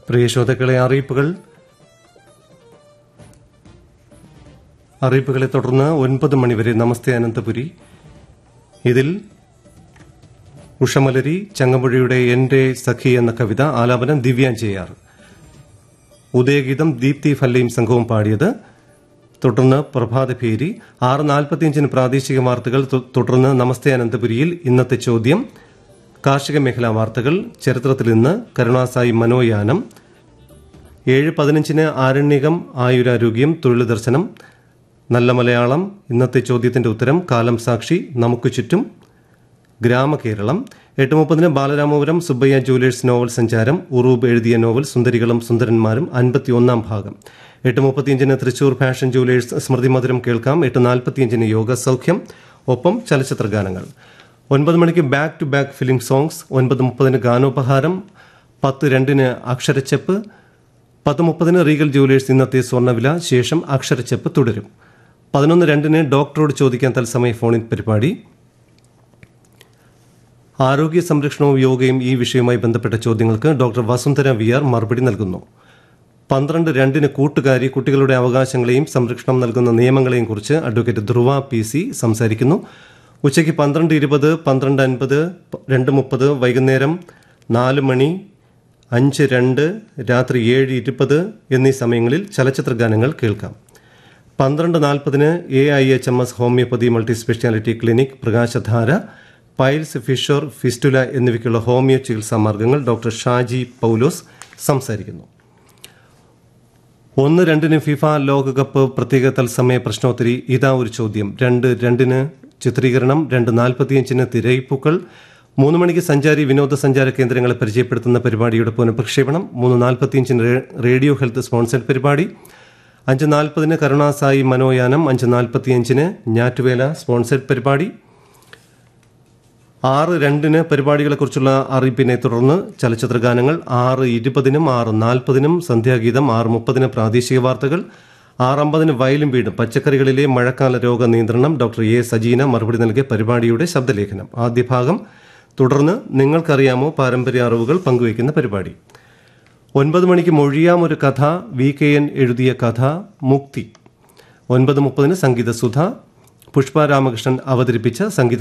പ്രിയ ശ്രോതാക്കളെ അറിയിപ്പുകൾ അറിയിപ്പുകളെ തുടർന്ന് ഒൻപത് മണിവരെ നമസ്തേ അനന്തപുരി ഇതിൽ ഉഷമലരി ചങ്ങമ്പുഴയുടെ എന്റെ സഖി എന്ന കവിത ആലാപനം ദിവ്യാൻ ചെയ്യാർ ഉദയഗീതം ദീപ്തി ഫല്ലയും സംഘവും പാടിയത് തുടർന്ന് പ്രഭാതഭേരി ആറ് നാൽപ്പത്തിയഞ്ചിന് പ്രാദേശിക വാർത്തകൾ തു- തുടർന്ന് നമസ്തേ അനന്തപുരിയിൽ ഇന്നത്തെ ചോദ്യം കാർഷിക മേഖലാ വാർത്തകൾ ചരിത്രത്തിൽ ഇന്ന് കരുണാസായി മനോയാനം ഏഴ് പതിനഞ്ചിന് ആരണ്യകം ആയുരാരോഗ്യം തൊഴിൽ ദർശനം നല്ല മലയാളം ഇന്നത്തെ ചോദ്യത്തിന്റെ ഉത്തരം കാലം സാക്ഷി നമുക്ക് ചുറ്റും ഗ്രാമകേരളം എട്ട് മുപ്പതിന് ബാലരാമപുരം സുബ്ബയ്യ ജൂലേഴ്സ് നോവൽ സഞ്ചാരം ഉറൂബ് എഴുതിയ നോവൽ സുന്ദരികളും സുന്ദരന്മാരും അൻപത്തിയൊന്നാം ഭാഗം എട്ട് മുപ്പത്തിയഞ്ചിന് തൃശൂർ ഫാഷൻ ജൂലേഴ്സ് സ്മൃതി മധുരം കേൾക്കാം എട്ട് നാൽപ്പത്തിയഞ്ചിന് യോഗ സൗഖ്യം ഒപ്പം ചലച്ചിത്ര ഗാനങ്ങൾ ഒൻപത് മണിക്ക് back to back film songs ഒൻപത് മുപ്പതിന് ഗാനോപഹാരം പത്ത് രണ്ടിന് അക്ഷരച്ചെപ്പ് പത്ത് മുപ്പതിന് റീഗൽ ജൂലേഴ്സ് ഇന്നത്തെ സ്വർണ്ണവില ശേഷം അക്ഷരച്ചെപ്പ് തുടരും പതിനൊന്ന് രണ്ടിന് ഡോക്ടറോട് ചോദിക്കാൻ തത്സമയ ഫോണിൻ പരിപാടി ആരോഗ്യ സംരക്ഷണവും യോഗയും ഈ വിഷയവുമായി ബന്ധപ്പെട്ട ചോദ്യങ്ങൾക്ക് ഡോക്ടർ വസുന്ധര വി ആർ മറുപടി നൽകുന്നു പന്ത്രണ്ട് രണ്ടിന് കൂട്ടുകാരി കുട്ടികളുടെ അവകാശങ്ങളെയും സംരക്ഷണം നൽകുന്ന നിയമങ്ങളെയും കുറിച്ച് അഡ്വക്കേറ്റ് ധ്രുവ പി സി സംസാരിക്കുന്നു ഉച്ചയ്ക്ക് പന്ത്രണ്ട് ഇരുപത് പന്ത്രണ്ട് അൻപത് രണ്ട് മുപ്പത് വൈകുന്നേരം നാല് മണി അഞ്ച് രണ്ട് രാത്രി ഏഴ് ഇരുപത് എന്നീ സമയങ്ങളിൽ ചലച്ചിത്ര ഗാനങ്ങൾ കേൾക്കാം പന്ത്രണ്ട് നാൽപ്പതിന് A I H M S homoeopathy multi speciality clinic Prakashadhara piles fissure fistula എന്നിവയ്ക്കുള്ള ഹോമിയോ ചികിത്സാ മാർഗങ്ങൾ ഡോക്ടർ ഷാജി പൗലോസ് സംസാരിക്കുന്നു ഒന്ന് രണ്ടിന് ഫിഫ ലോകകപ്പ് പ്രത്യേക തത്സമയ പ്രശ്നോത്തരി ഇതാ ഒരു ചോദ്യം രണ്ട് രണ്ടിന് ചിത്രീകരണം രണ്ട് നാൽപ്പത്തിയഞ്ചിന് തിരയിപ്പൂക്കൾ മൂന്ന് മണിക്ക് സഞ്ചാരി വിനോദസഞ്ചാര കേന്ദ്രങ്ങളെ പരിചയപ്പെടുത്തുന്ന പരിപാടിയുടെ പുനഃപ്രക്ഷേപണം മൂന്ന് നാൽപ്പത്തിയഞ്ചിന് റേ- റേഡിയോ ഹെൽത്ത് സ്പോൺസർഡ് പരിപാടി അഞ്ച് നാൽപ്പതിന് കരുണാസായി മനോയാനം അഞ്ച് നാൽപ്പത്തിയഞ്ചിന് ഞാറ്റുവേല സ്പോൺസർഡ് പരിപാടി ആറ് രണ്ടിന് പരിപാടികളെക്കുറിച്ചുള്ള അറിയിപ്പിനെ തുടർന്ന് ചലച്ചിത്ര ഗാനങ്ങൾ ആറ് ഇരുപതിനും ആറ് നാൽപ്പതിനും സന്ധ്യാഗീതം ആറ് മുപ്പതിന് പ്രാദേശിക വാർത്തകൾ ആറ് അമ്പതിന് വയലും വീടും പച്ചക്കറികളിലെ മഴക്കാല രോഗ നിയന്ത്രണം ഡോക്ടർ എ സജീന മറുപടി നൽകിയ പരിപാടിയുടെ ശബ്ദലേഖനം ആദ്യ ഭാഗം തുടർന്ന് നിങ്ങൾക്കറിയാമോ പാരമ്പര്യ അറിവുകൾ പങ്കുവയ്ക്കുന്ന പരിപാടി ഒൻപത് മണിക്ക് മൊഴിയാം ഒരു കഥ വി കെ എൻ എഴുതിയ കഥ മുക്തി ഒൻപത് മുപ്പതിന് സംഗീത സുധ പുഷ്പ രാമകൃഷ്ണൻ അവതരിപ്പിച്ച സംഗീത